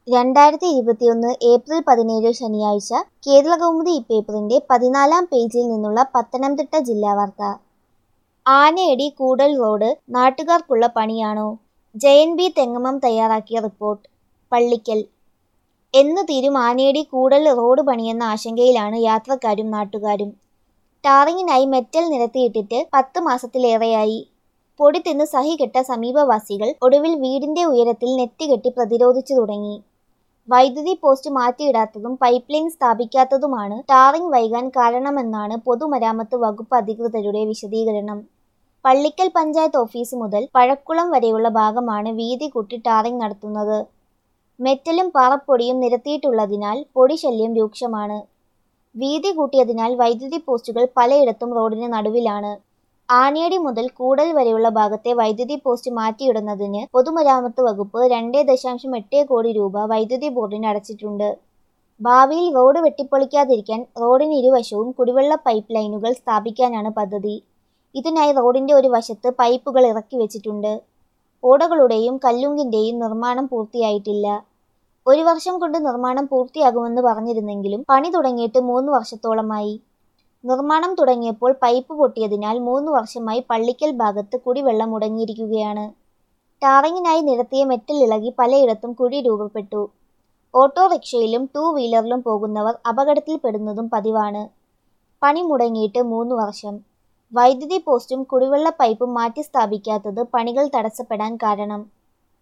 രണ്ടായിരത്തി ഇരുപത്തിയൊന്ന് ഏപ്രിൽ പതിനേഴ് ശനിയാഴ്ച കേരളകൗമുദി ഇപ്പേപ്പറിന്റെ പതിനാലാം പേജിൽ നിന്നുള്ള പത്തനംതിട്ട ജില്ലാ വാർത്ത ആനയടി കൂടൽ റോഡ് നാട്ടുകാർക്കുള്ള പണിയാണോ ജയൻ ബി തെങ്ങമം തയ്യാറാക്കിയ റിപ്പോർട്ട് പള്ളിക്കൽ എന്ന് തീരും ആനയടി കൂടൽ റോഡ് പണിയെന്ന ആശങ്കയിലാണ് യാത്രക്കാരും നാട്ടുകാരും ടാറിങ്ങിനായി മെറ്റൽ നിരത്തിയിട്ടിട്ട് പത്ത് മാസത്തിലേറെയായി പൊടി തിന്ന് സഹികെട്ട സമീപവാസികൾ ഒടുവിൽ വീടിന്റെ ഉയരത്തിൽ നെറ്റ് കെട്ടി പ്രതിരോധിച്ചു തുടങ്ങി വൈദ്യുതി പോസ്റ്റ് മാറ്റിയിടാത്തതും പൈപ്പ് ലൈൻ സ്ഥാപിക്കാത്തതുമാണ് ടാറിംഗ് വൈകാൻ കാരണമെന്നാണ് പൊതുമരാമത്ത് വകുപ്പ് അധികൃതരുടെ വിശദീകരണം പള്ളിക്കൽ പഞ്ചായത്ത് ഓഫീസ് മുതൽ പഴക്കുളം വരെയുള്ള ഭാഗമാണ് വീതി കൂട്ടി ടാറിംഗ് നടത്തുന്നത് മെറ്റലും പാറപ്പൊടിയും നിരത്തിയിട്ടുള്ളതിനാൽ പൊടിശല്യം രൂക്ഷമാണ് വീതി കൂട്ടിയതിനാൽ വൈദ്യുതി പോസ്റ്റുകൾ പലയിടത്തും റോഡിന് നടുവിലാണ് ആനയടി മുതൽ കൂടൽ വരെയുള്ള ഭാഗത്തെ വൈദ്യുതി പോസ്റ്റ് മാറ്റിയിടുന്നതിന് പൊതുമരാമത്ത് വകുപ്പ് രണ്ടേ ദശാംശം എട്ട് കോടി രൂപ വൈദ്യുതി ബോർഡിന് അടച്ചിട്ടുണ്ട് ഭാവിയിൽ റോഡ് വെട്ടിപ്പൊളിക്കാതിരിക്കാൻ റോഡിന് ഇരുവശവും കുടിവെള്ള പൈപ്പ് ലൈനുകൾ സ്ഥാപിക്കാനാണ് പദ്ധതി ഇതിനായി റോഡിന്റെ ഒരു വശത്ത് പൈപ്പുകൾ ഇറക്കി വെച്ചിട്ടുണ്ട് ഓടകളുടെയും കല്ലുങ്കിന്റെയും നിർമ്മാണം പൂർത്തിയായിട്ടില്ല ഒരു വർഷം കൊണ്ട് നിർമ്മാണം പൂർത്തിയാകുമെന്ന് പറഞ്ഞിരുന്നെങ്കിലും പണി തുടങ്ങിയിട്ട് മൂന്ന് വർഷത്തോളമായി നിർമ്മാണം തുടങ്ങിയപ്പോൾ പൈപ്പ് പൊട്ടിയതിനാൽ മൂന്ന് വർഷമായി പള്ളിക്കൽ ഭാഗത്ത് കുടിവെള്ളം മുടങ്ങിയിരിക്കുകയാണ് ടാറിങ്ങിനായി നിരത്തിയ മെറ്റൽ ഇളകി പലയിടത്തും കുഴി രൂപപ്പെട്ടു ഓട്ടോറിക്ഷയിലും ടൂ വീലറിലും പോകുന്നവർ അപകടത്തിൽപ്പെടുന്നതും പതിവാണ് പണി മുടങ്ങിയിട്ട് മൂന്ന് വർഷം വൈദ്യുതി പോസ്റ്റും കുടിവെള്ള പൈപ്പും മാറ്റി സ്ഥാപിക്കാത്തത് പണികൾ തടസ്സപ്പെടാൻ കാരണം